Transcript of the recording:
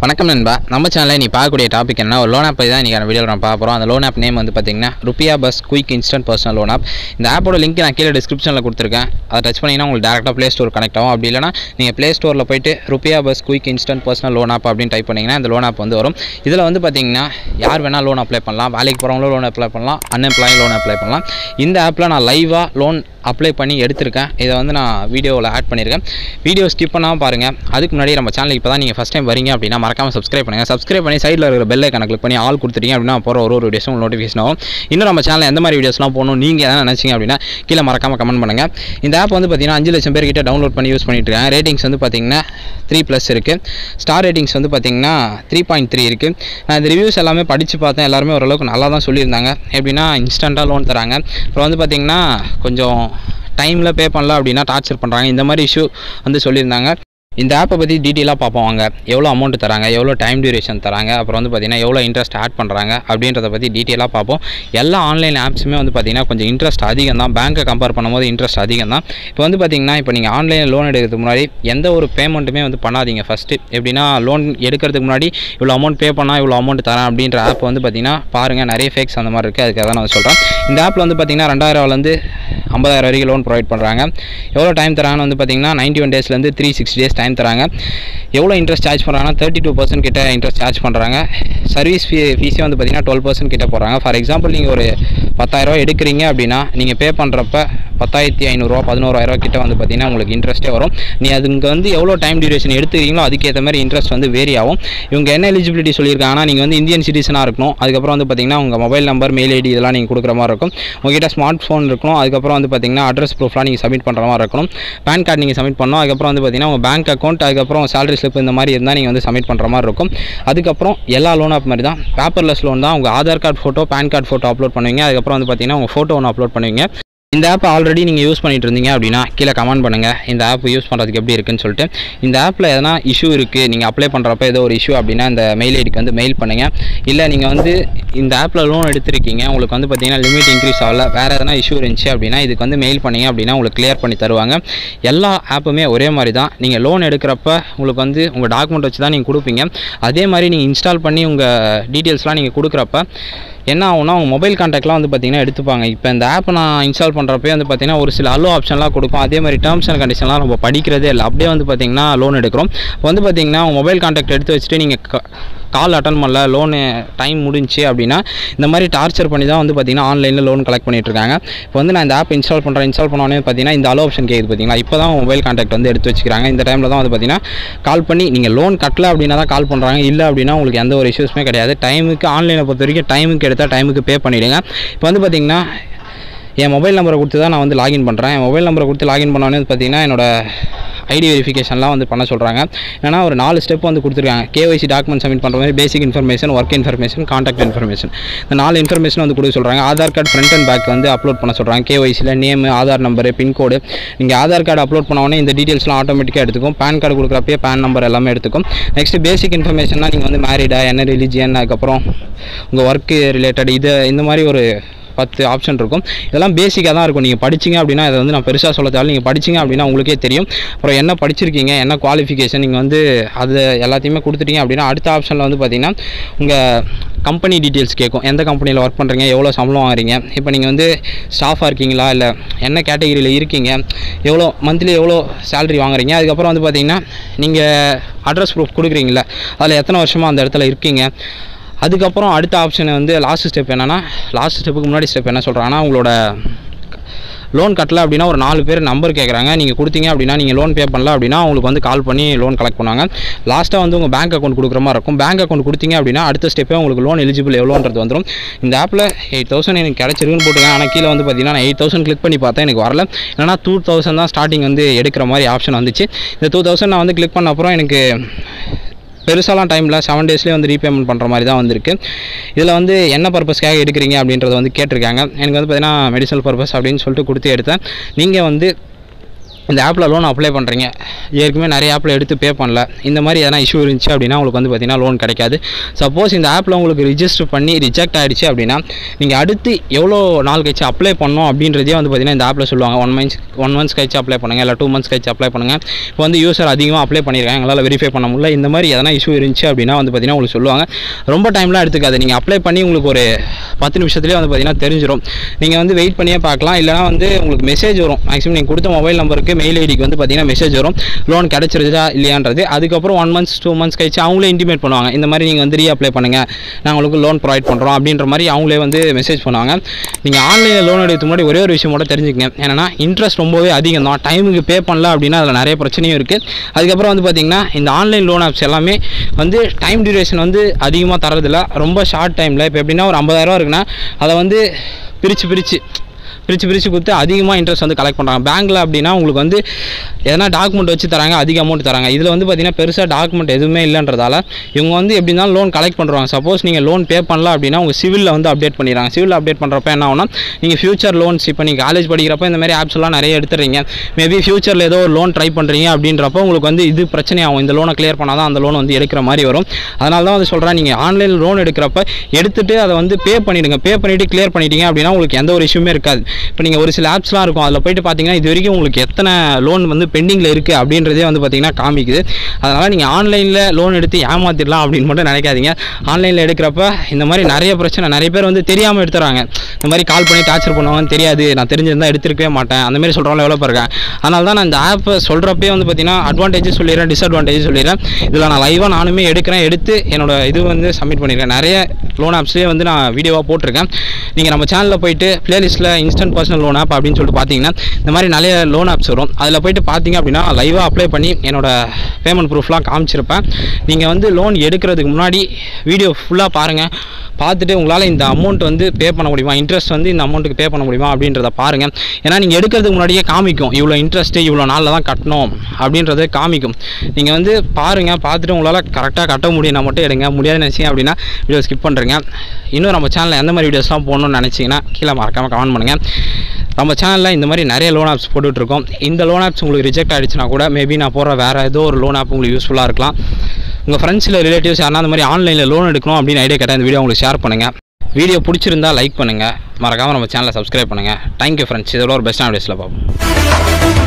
வணக்கம் நண்பா நம்ம சேனலில் நீ பார்க்கக்கூடிய டாபிக் என்ன ஒரு லோன் ஆப் தான் இன்றைக்கான வீடியோ நம்ம பார்க்க போகிறோம் அந்த லோன் ஆப் நேம் வந்து பார்த்தீங்கன்னா Rupiya bus quick instant personal loan app இந்த ஆப்போட லிங்க் நான் கீழே டிஸ்கிரிப்ஷனில் கொடுத்துருக்கேன் அதை டச் பண்ணிங்கன்னா உங்களுக்கு டேரெக்டாக ப்ளே ஸ்டோர் கனெக்ட் ஆகும் அப்படி இல்லைனா நீங்கள் ப்ளே ஸ்டோரில் போயிட்டு Rupiya bus quick instant personal loan app அப்படின்னு டைப் பண்ணிங்கன்னா இந்த லோன் ஆப் வந்து வரும் இதில் வந்து பார்த்தீங்கன்னா யார் வேணால் லோன் அப்ளை பண்ணலாம் வேலைக்கு போகிறவங்களும் லோன் அப்ளை பண்ணலாம் அன்எம்ப்ளாயும் லோன் அப்ளை பண்ணலாம் இந்த ஆப்பில் நான் லைவாக லோன் அப்ளை பண்ணி எடுத்திருக்கேன் இதை வந்து நான் வீடியோவில் ஆட் பண்ணியிருக்கேன் வீடியோ ஸ்கிப் பண்ணாமல் பாருங்கள் அதுக்கு முன்னாடி நம்ம சேனலுக்கு இப்போ தான் நீங்கள் ஃபஸ்ட் டைம் வரீங்க அப்படின்னா மறக்காமல் சப்ஸ்கிரைப் பண்ணுங்கள் சப்ஸ்கிரைப் பண்ணி சைடில் இருக்கிற பெல் ஐக்கனை கிளிக் பண்ணி ஆல் கொடுத்துட்டீங்க அப்படின்னா போகிற ஒரு ஒரு வீடியோஸும் உங்களுக்கு நோட்டிஃபிகேஷன் ஆகும் இன்னும் நம்ம சேனலில் எந்த மாதிரி வீடியோஸ்லாம் போகணும் நீங்கள் எதாவது நினச்சிங்க அப்படின்னா கீழே மறக்காமல் கமெண்ட் பண்ணுங்கள் இந்த ஆப் வந்து பார்த்தீங்கன்னா அஞ்சு லட்சம் பேர்கிட்ட டவுன்லோட் பண்ணி யூஸ் பண்ணிட்டு இருக்காங்க ரேட்டிங்ஸ் வந்து பார்த்தீங்கன்னா த்ரீ ப்ளஸ் இருக்குது ஸ்டார் ரேட்டிங்ஸ் வந்து பார்த்தீங்கன்னா த்ரீ பாயிண்ட் த்ரீ இருக்குது நான் இந்த ரிவ்யூஸ் எல்லாமே படித்து பார்த்தேன் எல்லாருமே ஓரளவுக்கு நல்லா தான் சொல்லியிருந்தாங்க எப்படின்னா இன்ஸ்டண்ட்டாக லோன் தராங்க அப்புறம் வந்து பார்த்தீங்கன்னா கொஞ்சம் டைமில் பே பண்ணல அப்படின்னா டார்ச்சர் பண்ணுறாங்க இந்த மாதிரி இஷ்யூ வந்து சொல்லியிருந்தாங்க இந்த ஆப்பை பற்றி டீட்டெயிலாக பார்ப்போம் வாங்க எவ்வளோ அமௌண்ட் தராங்க எவ்வளோ டைம் டியூரேஷன் தராங்க அப்புறம் வந்து பார்த்திங்கன்னா எவ்வளோ இன்ட்ரெஸ்ட் ஆட் பண்ணுறாங்க அப்படின்றத பற்றி டீட்டெயிலாக பார்ப்போம் எல்லா ஆன்லைன் ஆப்ஸுமே வந்து பார்த்திங்கன்னா கொஞ்சம் இன்ட்ரெஸ்ட் அதிகம் தான் பேங்க்கை கம்பேர் பண்ணும்போது இன்ட்ரெஸ்ட் அதிகம் தான் இப்போ வந்து பார்த்திங்கன்னா இப்போ நீங்கள் ஆன்லைனில் லோன் எடுக்கிறதுக்கு முன்னாடி எந்த ஒரு பேமெண்ட்டுமே வந்து பண்ணாதீங்க ஃபஸ்ட்டு எப்படின்னா லோன் எடுக்கிறதுக்கு முன்னாடி இவ்வளோ அமௌண்ட் பே பண்ணால் இவ்வளோ அமௌண்ட் தரேன் அப்படின்ற ஆப் வந்து பார்த்திங்கன்னா பாருங்கள் நிறைய ஃபேக்ஸ் அந்த மாதிரி இருக்குது அதுக்காக தான் நான் சொல்கிறேன் இந்த ஆப்பில் வந்து பார்த்திங்கன்னா ரெண்டாயிரம்லேருந்து ஐம்பதாயிரம் வரைக்கும் லோன் ப்ரொவைட் பண்ணுறாங்க எவ்வளோ டைம் தராங்கன்னு வந்து பார்த்திங்கன்னா நைன்ட்டி ஒன் டேஸ்லேருந்து த்ரீ சிக்ஸ் டேஸ் டைம் தராங்க எவ்வளோ இன்ட்ரெஸ்ட் சார்ஜ் பண்ணுறாங்கன்னா தேர்ட்டி டூ பர்சன்ட் கிட்ட இன்ட்ரெஸ்ட் சார்ஜ் பண்ணுறாங்க சர்வீஸ் ஃபீ ஃபீஸே வந்து பார்த்திங்கன்னா டுவெல் பர்சன்ட் கிட்ட போடுறாங்க ஃபார் எக்ஸாம்பிள் நீங்கள் ஒரு பத்தாயிரரூவா எடுக்கிறீங்க அப்படின்னா நீங்கள் பே பண்ணுறப்ப பத்தாயிரத்தி ஐநூறுரூவா பதினோராயிரரூவா கிட்ட வந்து பார்த்திங்கன்னா உங்களுக்கு இன்ட்ரெஸ்ட்டே வரும் நீ அதுங்க வந்து எவ்வளோ டைம் டியூரேஷன் எடுத்துக்கிறீங்களோ அதுக்கேற்ற மாதிரி இன்ட்ரெஸ்ட் வந்து வேரி ஆகும் இவங்க என்ன எலிஜிபிலிட்டி சொல்லியிருக்காங்கன்னா நீங்கள் வந்து இந்தியன் சிட்டிசனாக இருக்கணும் அதுக்கப்புறம் வந்து பார்த்திங்கன்னா உங்கள் மொபைல் நம்பர் மெயில் ஐடி இதெல்லாம் நீங்கள் கொடுக்குற மாதிரி இருக்கும் உங்ககிட்ட ஸ்மார்ட் ஃபோன் இருக்கணும் அதுக்கப்புறம் வந்து பார்த்திங்கன்னா அட்ரஸ் ப்ரூஃப்லாம் நீங்கள் சப்மிட் பண்ணுற மாதிரி இருக்கணும் பேன் கார்டு நீங்கள் சப்மிட் பண்ணணும் அதுக்கப்புறம் வந்து பார்த்திங்கன்னா உங்கள் பேங்க் அக்கௌண்ட் அதுக்கப்புறம் சேலரி ஸ்லிப் இந்த மாதிரி இருந்தால் நீங்கள் வந்து சப்மிட் பண்ணுற மாதிரி இருக்கும் அதுக்கப்புறம் எல்லா லோன் ஆப் மாதிரி தான் பேப்பர்லெஸ் லோன் தான் உங்கள் Aadhaar card photo PAN card photo upload பண்ணுவீங்க அதுக்கப்புறம் வந்து பார்த்திங்கன்னா உங்கள் ஃபோட்டோ ஒன்று அப்லோட் பண்ணுவீங்க இந்த ஆப் ஆல்ரெடி நீங்கள் யூஸ் பண்ணிட்டு இருந்தீங்க அப்படின்னா கீழே கமெண்ட் பண்ணுங்கள் இந்த ஆப் யூஸ் பண்ணுறதுக்கு எப்படி இருக்குன்னு சொல்லிட்டு இந்த ஆப்பில் எதனா இஷ்யூ இருக்குது நீங்கள் அப்ளை பண்ணுறப்ப ஏதோ ஒரு இஷ்யூ அப்படின்னா இந்த மெயில் ஐடிக்கு வந்து மெயில் பண்ணுங்கள் இல்லை நீங்கள் வந்து இந்த ஆப்பில் லோன் எடுத்திருக்கீங்க உங்களுக்கு வந்து பார்த்தீங்கன்னா லிமிட் இன்க்ரீஸ் ஆகல வேறு எதனா இஷ்யூ இருந்துச்சு அப்படின்னா இதுக்கு வந்து மெயில் பண்ணீங்க அப்படின்னா உங்களுக்கு கிளியர் பண்ணி தருவாங்க எல்லா ஆப்புமே ஒரே மாதிரி தான் நீங்கள் லோன் எடுக்கிறப்ப உங்களுக்கு வந்து உங்கள் டாக்குமெண்ட் வச்சு தான் நீங்கள் கொடுப்பீங்க அதே மாதிரி நீங்கள் இன்ஸ்டால் பண்ணி உங்கள் டீட்டெயில்ஸ்லாம் நீங்கள் கொடுக்குறப்ப என்ன ஆகும்னா உங்கள் மொபைல் கான்டாக்ட்லாம் வந்து பார்த்தீங்கன்னா எடுத்துப்பாங்க இப்போ இந்த ஆப்பை நான் இன்ஸ்டால் பண்ணுறப்பே வந்து பார்த்தீங்கன்னா ஒரு சில அலோ ஆப்ஷன்லாம் கொடுக்கும் அதே மாதிரி டேர்ம்ஸ் அண்ட் கண்டிஷன்லாம் நம்ம படிக்கிறதே இல்லை அப்படியே வந்து பார்த்தீங்கன்னா லோன் எடுக்கிறோம் இப்போ வந்து பார்த்தீங்கன்னா உங்கள் மொபைல் கான்டாக்ட் எடுத்து வச்சுட்டு நீங்கள் கால் அட்டன் பண்ணல லோனு டைம் முடிஞ்சு அப்படின்னா இந்த மாதிரி டார்ச்சர் பண்ணி தான் வந்து பார்த்தீங்கன்னா ஆன்லைனில் லோன் கலெக்ட் பண்ணிட்டு இருக்காங்க இப்போ வந்து நான் இந்த ஆப் இன்ஸ்டால் பண்ணுறேன் இன்ஸ்டால் பண்ணோடனே பார்த்தீங்கன்னா இந்த அலோ ஆப்ஷன் கேட்குது பார்த்தீங்களா இப்போ தான் மொபைல் கான்டாக்ட் வந்து எடுத்து வச்சுக்கிறாங்க இந்த டைமில் தான் வந்து பார்த்தீங்கன்னா கால் பண்ணி நீங்கள் லோன் கட்டல அப்படின்னா தான் கால் பண்ணுறாங்க இல்லை அப்படின்னா உங்களுக்கு எந்த ஒரு இஷ்யூஸுமே கிடையாது டைமுக்கு ஆன்லைனை பொறுத்த வரைக்கும் டைமுக்கு எடுத்தால் டைமுக்கு பே பண்ணிவிடுங்க இப்போ வந்து பார்த்தீங்கன்னா என் மொபைல் நம்பரை கொடுத்து தான் நான் வந்து லாகின் பண்ணுறேன் என் மொபைல் நம்பரை கொடுத்து லாகின் பண்ணோன்னே வந்து பார்த்தீங்கன்னா என்னோட ஐடி வெரிஃபிகேஷன்லாம் வந்து பண்ண சொல்கிறாங்க ஏன்னா ஒரு நாலு ஸ்டெப் வந்து கொடுத்துருக்காங்க கேஒய்சி டாக்குமெண்ட் சப்மிட் பண்ணுற மாதிரி basic information work information contact information இந்த நாலு இன்ஃபர்மேஷன் வந்து கொடுக்க சொல்கிறாங்க Aadhaar card front and back வந்து அப்லோட் பண்ண சொல்கிறாங்க கேஒய்சியில் நேம் ஆதார் நம்பர் பின்கோடு நீங்கள் ஆதார் கார்டு அப்லோட் பண்ணோடனே இந்த டீட்டெயில்ஸ்லாம் ஆட்டோமேட்டிக்காக எடுத்துக்கும் பேன் கார்டு கொடுக்குறப்பே பேன் நம்பர் எல்லாமே எடுத்துக்கும் நெக்ஸ்ட் பேசிக் இன்ஃபர்மேஷன்னா நீங்கள் வந்து மேரிடா என்ன ரிலிஜியன் அதுக்கப்புறம் உங்கள் ஒர்க்கு ரிலேட்டட் இது இந்த மாதிரி ஒரு பத்து ஆப்ஷன் இருக்கும் இதெல்லாம் பேசிக்காக தான் இருக்கும் நீங்கள் படிச்சிங்க அப்படின்னா இதை வந்து நான் பெருசாக சொல்ல தேவை நீங்கள் படிச்சிங்க அப்படின்னா உங்களுக்கே தெரியும் அப்புறம் என்ன படிச்சிருக்கீங்க என்ன குவாலிஃபிகேஷன் நீங்கள் வந்து அது எல்லாத்தையுமே கொடுத்துட்டீங்க அப்படின்னா அடுத்த ஆப்ஷனில் வந்து பார்த்தீங்கன்னா உங்கள் கம்பெனி டீட்டெயில்ஸ் கேட்கும் எந்த கம்பெனியில் ஒர்க் பண்ணுறீங்க எவ்வளோ சம்பளம் வாங்குறீங்க இப்போ நீங்கள் வந்து ஸ்டாஃபாக இருக்கீங்களா இல்லை என்ன கேட்டகிரியில் இருக்கீங்க எவ்வளோ மந்த்லி எவ்வளோ சேலரி வாங்குறீங்க அதுக்கப்புறம் வந்து பார்த்தீங்கன்னா நீங்கள் அட்ரஸ் ப்ரூஃப் கொடுக்குறீங்களா அதில் எத்தனை வருஷமாக அந்த இடத்துல இருக்கீங்க அதுக்கப்புறம் அடுத்த ஆப்ஷன் வந்து லாஸ்ட் ஸ்டெப் என்னென்னா லாஸ்ட் ஸ்டெப்புக்கு முன்னாடி ஸ்டெப் என்ன சொல்கிறாங்கன்னா உங்களோட லோன் கட்டல அப்படின்னா ஒரு நாலு பேர் நம்பர் கேட்குறாங்க நீங்கள் கொடுத்தீங்க அப்படின்னா நீங்கள் லோன் பே பண்ணல அப்படின்னா உங்களுக்கு வந்து கால் பண்ணி லோன் கலெக்ட் பண்ணுவாங்க லாஸ்ட்டாக வந்து உங்கள் பேங்க் அக்கௌண்ட் கொடுக்குற மாதிரி இருக்கும் பேங்க் அக்கௌண்ட் கொடுத்தீங்க அப்படின்னா அடுத்த ஸ்டெப்பே உங்களுக்கு லோன் எலிஜிபிள் எவ்வளோன்றது வந்துடும் இந்த ஆப்பில் எயிட் தௌசண்ட் எனக்கு கிடச்சிருக்குன்னு போட்டுருக்கேன் ஆனால் கீழே வந்து பார்த்தீங்கன்னா நான் எயிட் தௌசண்ட் கிளிக் பண்ணி பார்த்தேன் எனக்கு வரல ஏன்னா டூ தௌசண்ட் தான் ஸ்டார்டிங் வந்து எடுக்கிற மாதிரி ஆப்ஷன் வந்துச்சு இந்த டூ தௌசண்ட் நான் வந்து கிளிக் பண்ண அப்புறம் எனக்கு பெருசாலாம் டைமில் செவன் டேஸ்லேயே வந்து ரீபேமெண்ட் பண்ணுற மாதிரி தான் வந்திருக்கு இதில் வந்து என்ன பர்பஸ்க்காக எடுக்கிறீங்க அப்படின்றத வந்து கேட்டிருக்காங்க எனக்கு வந்து பார்த்தீங்கன்னா மெடிசனல் பர்பஸ் அப்படின்னு சொல்லிட்டு கொடுத்து எடுத்தேன் நீங்கள் வந்து இந்த ஆப்பில் லோன் அப்ளை பண்ணுறீங்க ஏற்கனவே நிறைய ஆப்பில் எடுத்து பே பண்ணல இந்த மாதிரி எதனா இஷ்யூ இருந்துச்சு அப்படின்னா உங்களுக்கு வந்து பார்த்தீங்கன்னா லோன் கிடைக்காது சப்போஸ் இந்த ஆப்பில் உங்களுக்கு ரிஜிஸ்டர் பண்ணி ரிஜெக்ட் ஆகிடுச்சு அப்படின்னா நீங்கள் அடுத்து எவ்வளோ நாள் கழிச்சு அப்ளை பண்ணணும் அப்படின்றதே வந்து பார்த்தீங்கன்னா இந்த ஆப்பில் சொல்லுவாங்க ஒன் மந்த்ஸ் ஒன் மந்த்ஸ் கழிச்சு அப்ளை பண்ணுங்கள் இல்லை டூ மந்த்ஸ் கழிச்சு அப்ளை பண்ணுங்கள் இப்போ வந்து யூசர் அதிகமாக அப்ளை பண்ணியிருக்காங்க எங்களால் வெரிஃபை பண்ண முடியல இந்த மாதிரி எதனா இஷ்யூ இருந்துச்சு அப்படின்னா வந்து பார்த்தீங்கன்னா உங்களுக்கு சொல்லுவாங்க ரொம்ப டைம்லாம் எடுத்துக்காது நீங்கள் அப்ளை பண்ணி உங்களுக்கு ஒரு பத்து நிமிஷத்துலேயே வந்து பார்த்தீங்கன்னா தெரிஞ்சிடும் நீங்கள் வந்து வெயிட் பண்ணியே பார்க்கலாம் இல்லைனா வந்து உங்களுக்கு மெசேஜ் வரும் மேக்ஸிமம் நீங்கள் கொடுத்த மொபைல் நம்பருக்கு மெயில் ஐடிக்கு வந்து பார்த்தீங்கன்னா மெசேஜ் வரும் லோன் கிடச்சிருச்சா இல்லையான்றது அதுக்கப்புறம் ஒன் மந்த்ஸ் டூ மந்த்ஸ் கழிச்சு அவங்களே இன்டிமேட் பண்ணுவாங்க இந்த மாதிரி நீங்கள் வந்து ரீ அப்ளை பண்ணுங்கள் நாங்கள் உங்களுக்கு லோன் ப்ரொவைட் பண்ணுறோம் அப்படின்ற மாதிரி அவங்களே வந்து மெசேஜ் பண்ணுவாங்க நீங்கள் ஆன்லைனில் லோன் எடுக்க முன்னாடி ஒரே ஒரு விஷயம் மட்டும் தெரிஞ்சுக்கங்க என்னன்னா இன்ட்ரெஸ்ட் ரொம்பவே அதிகம் தான் டைமுக்கு பே பண்ணல அப்படின்னா அதில் நிறைய பிரச்சனையும் இருக்குது அதுக்கப்புறம் வந்து பார்த்தீங்கன்னா இந்த ஆன்லைன் லோன் ஆப்ஸ் எல்லாமே வந்து டைம் டியூரேஷன் வந்து அதிகமாக தரதில்ல ரொம்ப ஷார்ட் டைமில் இப்போ எப்படின்னா ஒரு 50000 ரூபா இருக்குன்னா அதை வந்து பிரித்து பிரித்து பிரித்து பிரித்து கொடுத்து அதிகமாக இன்ட்ரெஸ்ட் வந்து கலெக்ட் பண்ணுறாங்க பேங்க்கில் அப்படின்னா உங்களுக்கு வந்து எதனா டாக்குமெண்ட் வச்சு தராங்க அதிக அமௌண்ட் தராங்க இதில் வந்து பார்த்தீங்கன்னா பெருசாக டாக்குமெண்ட் எதுவுமே இல்லைன்றதால இவங்க வந்து எப்படி இருந்தாலும் லோன் கலெக்ட் பண்ணுறாங்க சப்போஸ் நீங்கள் லோன் பே பண்ணல அப்படின்னா உங்கள் சிவிலில் வந்து அப்டேட் பண்ணிடுறாங்க சிவில் அப்டேட் பண்ணுறப்ப என்ன ஆகும்னா நீங்கள் ஃபியூச்சர் லோன்ஸ் இப்போ நீங்கள் காலேஜ் படிக்கிறப்ப இந்த மாதிரி ஆப்ஸ் எல்லாம் நிறைய எடுத்துறீங்க மேபி ஃபியூச்சரில் ஏதோ ஒரு லோன் ட்ரை பண்ணுறீங்க அப்படின்றப்போ உங்களுக்கு வந்து இது பிரச்சனை ஆகும் இந்த லோனை கிளியர் பண்ணால் தான் அந்த லோன் வந்து எடுக்கிற மாதிரி வரும் அதனால தான் வந்து சொல்கிறேன் நீங்கள் ஆன்லைனில் லோன் எடுக்கிறப்ப எடுத்துட்டு அதை வந்து பே பண்ணிவிடுங்க பே பண்ணிவிட்டு கிளியர் பண்ணிட்டீங்க அப்படின்னா உங்களுக்கு எந்த ஒரு இஷ்யூமே இருக்காது இப்போ நீங்கள் ஒரு சில ஆப்ஸ்லாம் இருக்கும் அதில் போயிட்டு பார்த்தீங்கன்னா இது வரைக்கும் உங்களுக்கு எத்தனை லோன் வந்து பெண்டிங்கில் இருக்குது அப்படின்றதே வந்து பார்த்தீங்கன்னா காமிக்குது அதனால் நீங்கள் ஆன்லைனில் லோன் எடுத்து ஏமாத்திடலாம் அப்படின்னு மட்டும் நினைக்காதீங்க ஆன்லைனில் எடுக்கிறப்ப இந்த மாதிரி நிறைய பிரச்சனை நிறைய பேர் வந்து தெரியாமல் எடுத்துறாங்க இந்த மாதிரி கால் பண்ணி டார்ச்சர் பண்ணுவாங்கன்னு தெரியாது நான் தெரிஞ்சிருந்தா எடுத்திருக்கவே மாட்டேன் அந்த மாதிரி சொல்கிறவங்க எவ்வளோ இருக்கேன் அதனால தான் நான் இந்த ஆப்பை சொல்கிறப்பே வந்து பார்த்தீங்கன்னா அட்வான்டேஜ் சொல்லிடுறேன் டிஸ்அட்வான்டேஜ் சொல்லிடுறேன் இதில் நான் லைவாக நானுமே எடுக்கிறேன் எடுத்து என்னோட இது வந்து சப்மிட் பண்ணியிருக்கேன் நிறைய லோன் ஆப்ஸ்லேயே வந்து நான் வீடியோவாக போட்டிருக்கேன் நீங்கள் நம்ம சேனலில் போயிட்டு பிளேலிஸ்ட்டில் இன்ஸ்டன்ட் பர்சனல் லோன் ஆப் அப்படின்னு சொல்லிட்டு பார்த்தீங்கன்னா இந்த மாதிரி நிறைய லோன் ஆப்ஸ் வரும் அதில் போயிட்டு பார்த்தீங்க அப்படின்னா லைவாக அப்ளை பண்ணி என்னோட பேமெண்ட் ப்ரூஃப்லாம் காமிச்சிருப்பேன் நீங்கள் வந்து லோன் எடுக்கிறதுக்கு முன்னாடி வீடியோ ஃபுல்லாக பாருங்கள் பார்த்துட்டு உங்களால் இந்த அமௌண்ட் வந்து பே பண்ண முடியுமா இன்ட்ரெஸ்ட் வந்து இந்த அமௌண்ட்டுக்கு பே பண்ண முடியுமா அப்படின்றத பாருங்கள் ஏன்னா நீங்கள் எடுக்கிறதுக்கு முன்னாடியே காமிக்கும் இவ்வளோ இன்ட்ரெஸ்ட்டு இவ்வளோ நாளில் தான் கட்டணும் அப்படின்றத காமிக்கும் நீங்கள் வந்து பாருங்கள் பார்த்துட்டு உங்களால் கரெக்டாக கட்ட முடியும்னா மட்டும் எடுங்க முடியாதுன்னு நினச்சிங்க அப்படின்னா வீடியோ ஸ்கிப் பண்ணுறேங்க இன்னும் நம்ம சேனலில் எந்த மாதிரி வீடியோஸ்லாம் போடணும்னு நினச்சிங்கன்னா கீழே மறக்காமல் கமெண்ட் பண்ணுங்கள் நம்ம சேனலில் இந்த மாதிரி நிறைய லோன் ஆப்ஸ் போட்டுட்ருக்கோம் இந்த லோன் ஆப்ஸ் உங்களுக்கு ரிஜெக்ட் ஆகிடுச்சுன்னா கூட மேபி நான் போடுற வேறு ஏதோ ஒரு லோன் ஆப் உங்களுக்கு யூஸ்ஃபுல்லாக இருக்கலாம் உங்கள் ஃப்ரெண்ட்ஸில் ரிலேட்டிவ்ஸ் யாரா அந்த மாதிரி ஆன்லைனில் லோன் எடுக்கணும் அப்படின்னு ஐடியா கேட்டால் இந்த வீடியோ உங்களுக்கு ஷேர் பண்ணுங்கள் வீடியோ பிடிச்சிருந்தா லைக் பண்ணுங்கள் மறக்காமல் நம்ம சேனலை சப்ஸ்கிரைப் பண்ணுங்கள் தேங்க்யூ ஃப்ரெண்ட்ஸ் இதோட ஒரு பெஸ்ட்டான வீடியோஸில் பார்ப்போம்